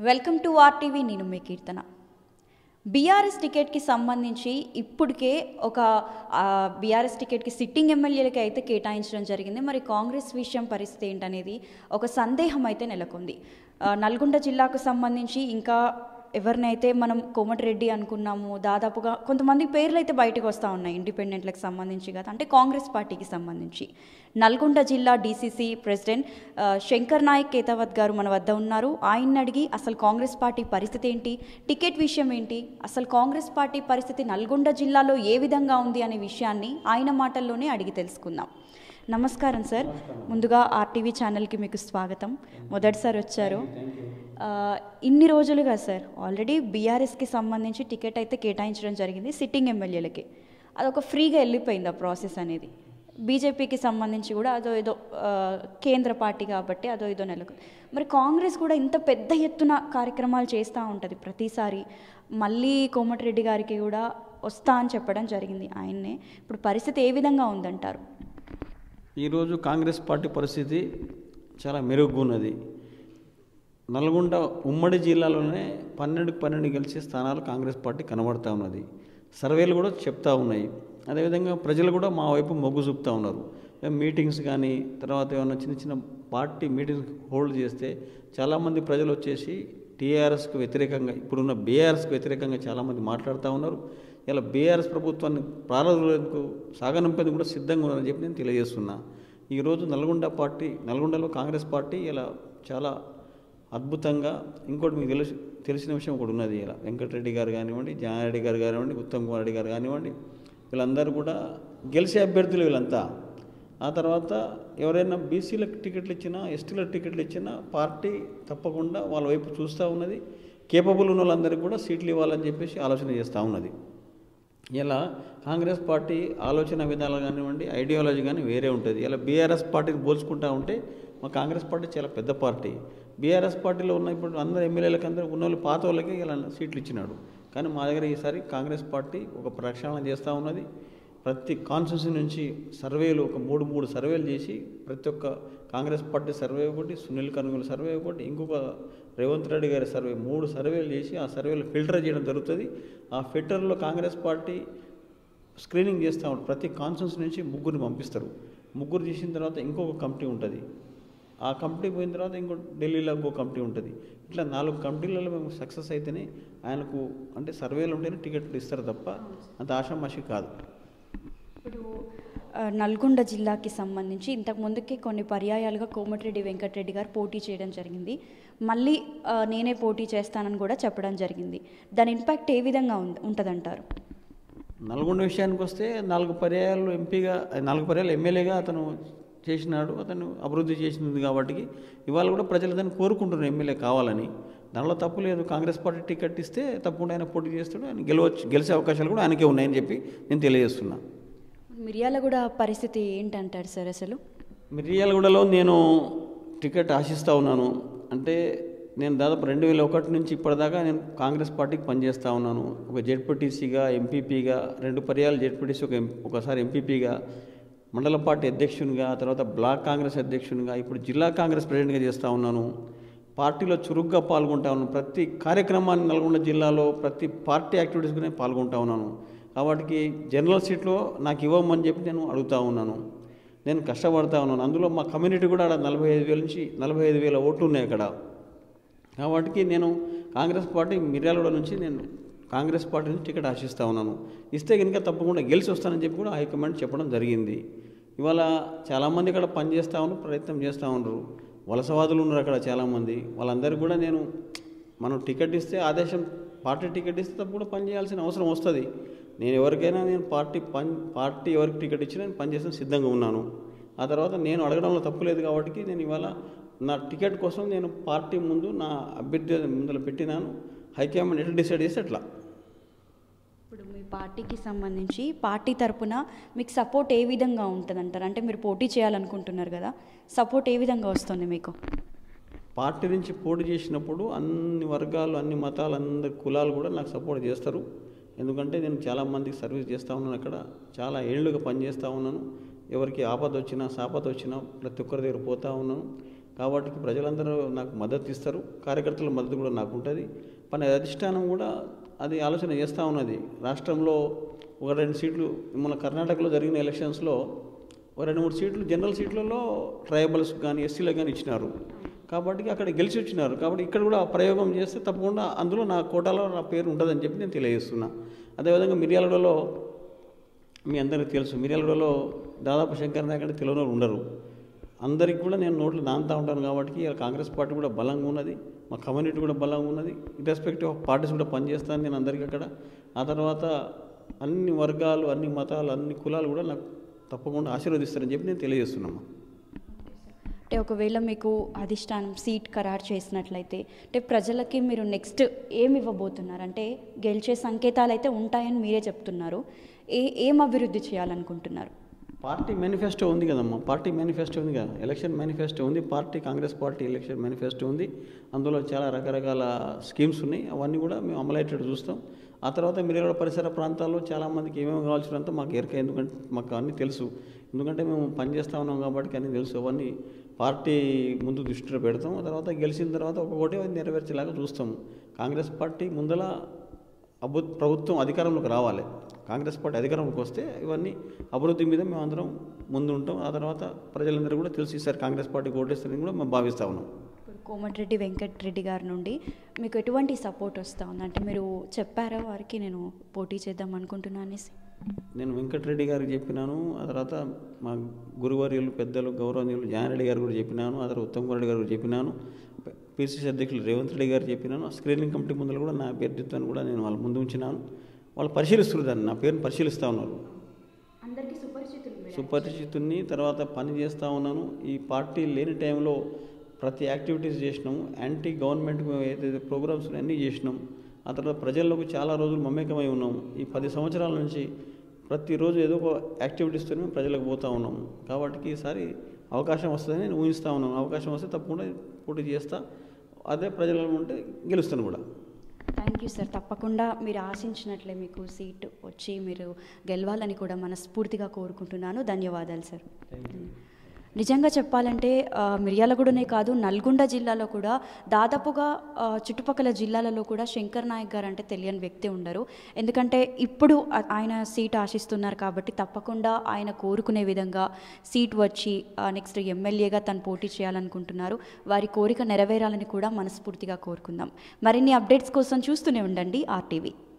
welcome to RTV నేను మీ కీర్తన BRS టికెట్కి సంబంధించి ఇప్పటికే ఒక బీఆర్ఎస్ టికెట్కి సిట్టింగ్ ఎమ్మెల్యేలకి అయితే కేటాయించడం జరిగింది మరి కాంగ్రెస్ విషయం పరిస్థితి ఏంటనేది ఒక సందేహం అయితే నెలకొంది ఆ, నల్గొండ జిల్లాకు సంబంధించి ఇంకా ఎవరినైతే మనం కోమటిరెడ్డి అనుకున్నాము దాదాపుగా కొంతమంది పేర్లు అయితే బయటకు వస్తూ ఉన్నాయి ఇండిపెండెంట్లకు సంబంధించి కదా అంటే కాంగ్రెస్ పార్టీకి సంబంధించి నల్గొండ జిల్లా డీసీసీ ప్రెసిడెంట్ ఆ, శంకర్ నాయక్ కేతావత్ గారు మన వద్ద ఉన్నారు ఆయన్ని అడిగి అసలు కాంగ్రెస్ పార్టీ పరిస్థితి ఏంటి టికెట్ విషయం ఏంటి అసలు కాంగ్రెస్ పార్టీ పరిస్థితి నల్గొండ జిల్లాలో ఏ విధంగా ఉంది అనే విషయాన్ని ఆయన మాటల్లోనే అడిగి తెలుసుకుందాం నమస్కారం సార్ ముందుగా ఆర్టీవీ ఛానల్కి మీకు స్వాగతం మొదటిసారి వచ్చారు ఆ, ఇన్ని రోజులుగా సార్ ఆల్రెడీ బీఆర్ఎస్కి సంబంధించి టికెట్ అయితే కేటాయించడం జరిగింది సిట్టింగ్ ఎమ్మెల్యేలకి అదొక ఫ్రీగా వెళ్ళిపోయింది ఆ ప్రాసెస్ అనేది బీజేపీకి సంబంధించి కూడా అదో ఏదో ఆ, కేంద్ర పార్టీ కాబట్టి అదో ఏదో నెలకు మరి కాంగ్రెస్ కూడా ఇంత పెద్ద ఎత్తున కార్యక్రమాలు చేస్తూ ఉంటుంది ప్రతిసారి మళ్ళీ కోమటిరెడ్డి గారికి కూడా వస్తా అని చెప్పడం జరిగింది ఆయన్నే ఇప్పుడు పరిస్థితి ఏ విధంగా ఉందంటారు ఈరోజు కాంగ్రెస్ పార్టీ పరిస్థితి చాలా మెరుగ్గా ఉన్నది నల్గొండ ఉమ్మడి జిల్లాలోనే పన్నెండుకు పన్నెండు గెలిచే స్థానాలు కాంగ్రెస్ పార్టీ కనబడతా ఉన్నది సర్వేలు కూడా చెప్తా ఉన్నాయి అదేవిధంగా ప్రజలు కూడా మా వైపు మొగ్గు చూపుతా ఉన్నారు ఏం మీటింగ్స్ కానీ తర్వాత ఏమైనా చిన్న చిన్న పార్టీ మీటింగ్స్ హోల్డ్ చేస్తే చాలామంది ప్రజలు వచ్చేసి టీఆర్ఎస్కు వ్యతిరేకంగా ఇప్పుడున్న బీఆర్ఎస్కు వ్యతిరేకంగా చాలామంది మాట్లాడుతూ ఉన్నారు ఇలా బీఆర్ఎస్ ప్రభుత్వాన్ని ప్రారంభకు సాగనంపేందుకు కూడా సిద్ధంగా ఉన్నారని చెప్పి నేను తెలియజేస్తున్నా ఈరోజు నల్గొండ పార్టీ నల్గొండలో కాంగ్రెస్ పార్టీ ఇలా చాలా అద్భుతంగా ఇంకోటి మీకు తెలిసి తెలిసిన విషయం ఒకటి ఉన్నది ఇలా వెంకటరెడ్డి గారు కానివ్వండి జానారెడ్డి గారు కానివ్వండి ఉత్తమ్ కుమార్ రెడ్డి గారు కానివ్వండి వీళ్ళందరూ కూడా గెలిచే అభ్యర్థులు వీళ్ళంతా ఆ తర్వాత ఎవరైనా బీసీలకు టికెట్లు ఇచ్చినా ఎస్టీలకు టికెట్లు ఇచ్చినా పార్టీ తప్పకుండా వాళ్ళ వైపు చూస్తూ ఉన్నది కేపబుల్ ఉన్న వాళ్ళందరికీ కూడా సీట్లు ఇవ్వాలని చెప్పేసి ఆలోచన చేస్తూ ఉన్నది ఇలా కాంగ్రెస్ పార్టీ ఆలోచన విధానాలు కానివ్వండి ఐడియాలజీ కానీ వేరే ఉంటుంది ఇలా బీఆర్ఎస్ పార్టీని పోల్చుకుంటా ఉంటే మా కాంగ్రెస్ పార్టీ చాలా పెద్ద పార్టీ బీఆర్ఎస్ పార్టీలో ఉన్న ఇప్పుడు అందరు ఎమ్మెల్యేలకు అందరూ ఉన్న వాళ్ళు పాత వాళ్ళకి ఇలా సీట్లు ఇచ్చినాడు కానీ మా దగ్గర ఈసారి కాంగ్రెస్ పార్టీ ఒక ప్రక్షాళన చేస్తూ ఉన్నది ప్రతి కాన్స్టిట్యూన్సీ నుంచి సర్వేలు ఒక మూడు మూడు సర్వేలు చేసి ప్రతి ఒక్క కాంగ్రెస్ పార్టీ సర్వే ఒకటి సునీల్ కనుగోలు సర్వే ఒకటి ఇంకొక రేవంత్ రెడ్డి గారి సర్వే మూడు సర్వేలు చేసి ఆ సర్వేలు ఫిల్టర్ చేయడం జరుగుతుంది ఆ ఫిల్టర్లో కాంగ్రెస్ పార్టీ స్క్రీనింగ్ చేస్తూ ఉంటారు ప్రతి కాన్స్టిట్యూన్సీ నుంచి ముగ్గురిని పంపిస్తారు ముగ్గురు చేసిన తర్వాత ఇంకొక కమిటీ ఉంటుంది ఆ కమిటీ పోయిన తర్వాత ఇంకో ఢిల్లీలో ఇంకో కమిటీ ఉంటుంది ఇట్లా నాలుగు కమిటీలలో మేము సక్సెస్ అయితేనే ఆయనకు అంటే సర్వేలు ఉంటేనే టికెట్లు ఇస్తారు తప్ప అంత ఆషామాషి కాదు ఇప్పుడు ఆ, నల్గొండ జిల్లాకి సంబంధించి ఇంతకు ముందుకి కొన్ని పర్యాయాలుగా కోమటిరెడ్డి వెంకటరెడ్డి గారు పోటీ చేయడం జరిగింది మళ్ళీ ఆ, నేనే పోటీ చేస్తానని కూడా చెప్పడం జరిగింది దాని ఇంపాక్ట్ ఏ విధంగా ఉం ఉంటుందంటారు నల్గొండ విషయానికి వస్తే నాలుగు పర్యాయాలు ఎంపీగా నాలుగు పర్యాలు ఎమ్మెల్యేగా అతను చేసినాడు అతను అభివృద్ధి చేసింది కాబట్టి ఇవాళ కూడా ప్రజలు అతను కోరుకుంటున్నారు ఎమ్మెల్యే కావాలని దానిలో తప్పు లేదు కాంగ్రెస్ పార్టీ టికెట్ ఇస్తే తప్పకుండా ఆయన పోటీ చేస్తాడు ఆయన గెలవచ్చు గెలిచే అవకాశాలు కూడా ఆయనకే ఉన్నాయని చెప్పి నేను తెలియజేస్తున్నా మిర్యాలగూడ పరిస్థితి ఏంటంటారు సార్ అసలు మిర్యాలగూడలో నేను టికెట్ ఆశిస్తూ ఉన్నాను అంటే నేను దాదాపు రెండు వేల ఒకటి నుంచి ఇప్పటిదాకా నేను కాంగ్రెస్ పార్టీకి పనిచేస్తూ ఉన్నాను ఒక జెడ్పీటీసీగా ఎంపీపీగా రెండు పర్యాలు జెడ్పీటీసీ ఒక ఎం- ఒకసారి ఎంపీపీగా మండల పార్టీ అధ్యక్షునిగా తర్వాత బ్లాక్ కాంగ్రెస్ అధ్యక్షునిగా ఇప్పుడు జిల్లా కాంగ్రెస్ ప్రెసిడెంట్గా చేస్తూ ఉన్నాను పార్టీలో చురుగ్గా పాల్గొంటా ఉన్నాను ప్రతి కార్యక్రమాన్ని నల్గొండ జిల్లాలో ప్రతి పార్టీ యాక్టివిటీస్కి పాల్గొంటా ఉన్నాను కాబట్టి జనరల్ సీట్లో నాకు ఇవ్వమని చెప్పి నేను అడుగుతా ఉన్నాను నేను కష్టపడతా ఉన్నాను అందులో మా కమ్యూనిటీ కూడా ఆడ నలభై ఐదు వేల నుంచి నలభై ఐదు వేల ఓట్లు ఉన్నాయి అక్కడ కాబట్టి నేను కాంగ్రెస్ పార్టీ మిర్యాలగూడ నుంచి నేను కాంగ్రెస్ పార్టీ నుంచి టికెట్ ఆశిస్తూ ఉన్నాను ఇస్తే కనుక తప్పకుండా గెలిచి వస్తానని చెప్పి కూడా హైకమాండ్ చెప్పడం జరిగింది ఇవాళ చాలామంది ఇక్కడ పనిచేస్తూ ఉన్నారు ప్రయత్నం చేస్తూ ఉన్నారు వలసవాదులు ఉన్నారు అక్కడ చాలామంది వాళ్ళందరికీ కూడా నేను మనం టికెట్ ఇస్తే ఆదేశం పార్టీ టికెట్ ఇస్తే తప్పకుండా పని చేయాల్సిన అవసరం వస్తుంది నేను ఎవరికైనా నేను పార్టీ పని పార్టీ ఎవరికి టికెట్ ఇచ్చినా నేను పనిచేసిన సిద్ధంగా ఉన్నాను ఆ తర్వాత నేను అడగడంలో తప్పు లేదు కాబట్టి నేను ఇవాళ నా టికెట్ కోసం నేను పార్టీ ముందు నా అభ్యర్థి ముందర పెట్టినాను హైకమాండ్ ఎట్లా డిసైడ్ చేస్తే అట్లా ఇప్పుడు మీ పార్టీకి సంబంధించి పార్టీ తరపున మీకు సపోర్ట్ ఏ విధంగా ఉంటుందంటారు అంటే మీరు పోటీ చేయాలనుకుంటున్నారు కదా సపోర్ట్ ఏ విధంగా వస్తుంది మీకు పార్టీ నుంచి పోటీ చేసినప్పుడు అన్ని వర్గాలు అన్ని మతాలు అందరి కులాలు కూడా నాకు సపోర్ట్ చేస్తారు ఎందుకంటే నేను చాలా మందికి సర్వీస్ చేస్తూ ఉన్నాను అక్కడ చాలా ఏళ్ళుగా పనిచేస్తూ ఉన్నాను ఎవరికి ఆపద వచ్చినా సాపద వచ్చినా ప్రతి ఒక్కరి దగ్గర పోతూ ఉన్నాను కాబట్టి ప్రజలందరూ నాకు మద్దతు ఇస్తారు కార్యకర్తల మద్దతు కూడా నాకు ఉంటుంది పని అధిష్టానం కూడా అది ఆలోచన చేస్తూ ఉన్నది రాష్ట్రంలో ఒక రెండు సీట్లు మన కర్ణాటకలో జరిగిన ఎలక్షన్స్లో ఒక రెండు మూడు సీట్లు జనరల్ సీట్లలో ట్రైబల్స్ కానీ ఎస్సీలకు కానీ ఇచ్చినారు కాబట్టి అక్కడ గెలిచి వచ్చినారు కాబట్టి ఇక్కడ కూడా ప్రయోగం చేస్తే తప్పకుండా అందులో నా కోటాలో నా పేరు ఉంటుందని చెప్పి నేను తెలియజేస్తున్నా అదేవిధంగా మిర్యాలగూడలో మీ అందరికీ తెలుసు మిర్యాలగూడలో దాదాపు శంకర్ నాయక్ అంటే తెలియని వాళ్ళు ఉండరు అందరికి కూడా నేను నోట్లు నాంతా ఉంటాను కాబట్టి ఇలా కాంగ్రెస్ పార్టీ కూడా బలంగా ఉన్నది మా కమ్యూనిటీ కూడా బలంగా ఉన్నది ఇర్రెస్పెక్టివ్ ఆఫ్ పార్టీస్ కూడా పనిచేస్తాను నేను అందరికీ అక్కడ ఆ తర్వాత అన్ని వర్గాలు అన్ని మతాలు అన్ని కులాలు కూడా నాకు తప్పకుండా ఆశీర్వదిస్తారని చెప్పి నేను తెలియజేస్తున్నాను అంటే ఒకవేళ మీకు అధిష్టానం సీట్ ఖరారు చేసినట్లయితే అంటే ప్రజలకి మీరు నెక్స్ట్ ఏమి ఇవ్వబోతున్నారు అంటే గెలిచే సంకేతాలు అయితే ఉంటాయని మీరే చెప్తున్నారు ఏ ఏం అభివృద్ధి చేయాలనుకుంటున్నారు పార్టీ మేనిఫెస్టో ఉంది కదమ్మా పార్టీ మేనిఫెస్టో ఉంది కదా ఎలక్షన్ మేనిఫెస్టో ఉంది party Congress party election manifesto ఉంది అందులో చాలా రకరకాల స్కీమ్స్ ఉన్నాయి అవన్నీ కూడా మేము అమలయ్యేటట్టు చూస్తాం ఆ తర్వాత మిర్యాల పరిసర ప్రాంతాల్లో చాలామందికి ఏమేమి కావాల్సినంత మాకు ఎరక ఎందుకంటే మాకు అన్నీ తెలుసు ఎందుకంటే మేము పనిచేస్తూ ఉన్నాం కాబట్టి అన్నీ తెలుసు అవన్నీ పార్టీ ముందు దృష్టిలో పెడతాం ఆ తర్వాత గెలిచిన తర్వాత ఒక్కొక్కటి అది నెరవేర్చేలాగా చూస్తాము కాంగ్రెస్ పార్టీ ముందల అభు ప్రభుత్వం అధికారంలోకి రావాలి కాంగ్రెస్ పార్టీ అధికారంలోకి వస్తే ఇవన్నీ అభివృద్ధి మీద మేము అందరం ముందు ఉంటాం ఆ తర్వాత ప్రజలందరూ కూడా తెలిసి ఈసారి కాంగ్రెస్ పార్టీకి ఓటేస్తారని కూడా మేము భావిస్తూ ఉన్నాం ఇప్పుడు కోమటిరెడ్డి వెంకటరెడ్డి గారి నుండి మీకు ఎటువంటి సపోర్ట్ వస్తూ ఉంది అంటే మీరు చెప్పారా వారికి నేను పోటీ చేద్దాం అనుకుంటున్నాను అనేసి నేను వెంకటరెడ్డి గారికి చెప్పినాను ఆ తర్వాత మా గురువర్యులు పెద్దలు గౌరవనీయులు జానరెడ్డి గారు కూడా చెప్పినాను ఆ తర్వాత ఉత్తమ్ కుమార్ రెడ్డి గారు కూడా చెప్పినాను పిసిసి అధ్యక్షులు రేవంత్ రెడ్డి గారు చెప్పినాను స్క్రీనింగ్ కమిటీ ముందర కూడా నా అభ్యర్థిత్వాన్ని కూడా నేను వాళ్ళ ముందు ఉంచినాను వాళ్ళు పరిశీలిస్తున్నారు దాన్ని నా పేరుని పరిశీలిస్తూ ఉన్నారు అందరికీ సుపరిచితులు సుపరిచితుని తర్వాత పని చేస్తూ ఉన్నాను ఈ పార్టీ లేని టైంలో ప్రతి యాక్టివిటీస్ చేసినాము యాంటీ గవర్నమెంట్ ఏదైతే ప్రోగ్రామ్స్ ఉన్నాయో అన్నీ చేసినాం ఆ తర్వాత ప్రజల్లోకి చాలా రోజులు మమేకమై ఉన్నాం ఈ పది సంవత్సరాల నుంచి ప్రతిరోజు ఏదో ఒక యాక్టివిటీస్తో మేము ప్రజలకు పోతూ ఉన్నాం కాబట్టి ఈసారి అవకాశం వస్తుందని నేను ఊహిస్తూ ఉన్నాను అవకాశం వస్తే తప్పకుండా పోటీ చేస్తా అదే ప్రజలలో ఉంటే గెలుస్తాను కూడా థ్యాంక్ యూ సార్ తప్పకుండా మీరు ఆశించినట్లే మీకు సీట్ వచ్చి మీరు గెలవాలని కూడా మనస్ఫూర్తిగా కోరుకుంటున్నాను ధన్యవాదాలు సార్ నిజంగా చెప్పాలంటే ఆ, మిర్యాలగూడనే కాదు నల్గొండ జిల్లాలో కూడా దాదాపుగా ఆ, చుట్టుపక్కల జిల్లాలలో కూడా శంకర్ నాయక్ గారు అంటే తెలియని వ్యక్తి ఉండరు ఎందుకంటే ఇప్పుడు ఆ- ఆయన సీట్ ఆశిస్తున్నారు కాబట్టి తప్పకుండా ఆయన కోరుకునే విధంగా సీట్ వచ్చి నెక్స్ట్ ఎమ్మెల్యేగా తను పోటీ చేయాలనుకుంటున్నారు వారి కోరిక నెరవేరాలని కూడా మనస్ఫూర్తిగా కోరుకుందాం మరిన్ని అప్డేట్స్ కోసం చూస్తూనే ఉండండి ఆర్టీవీ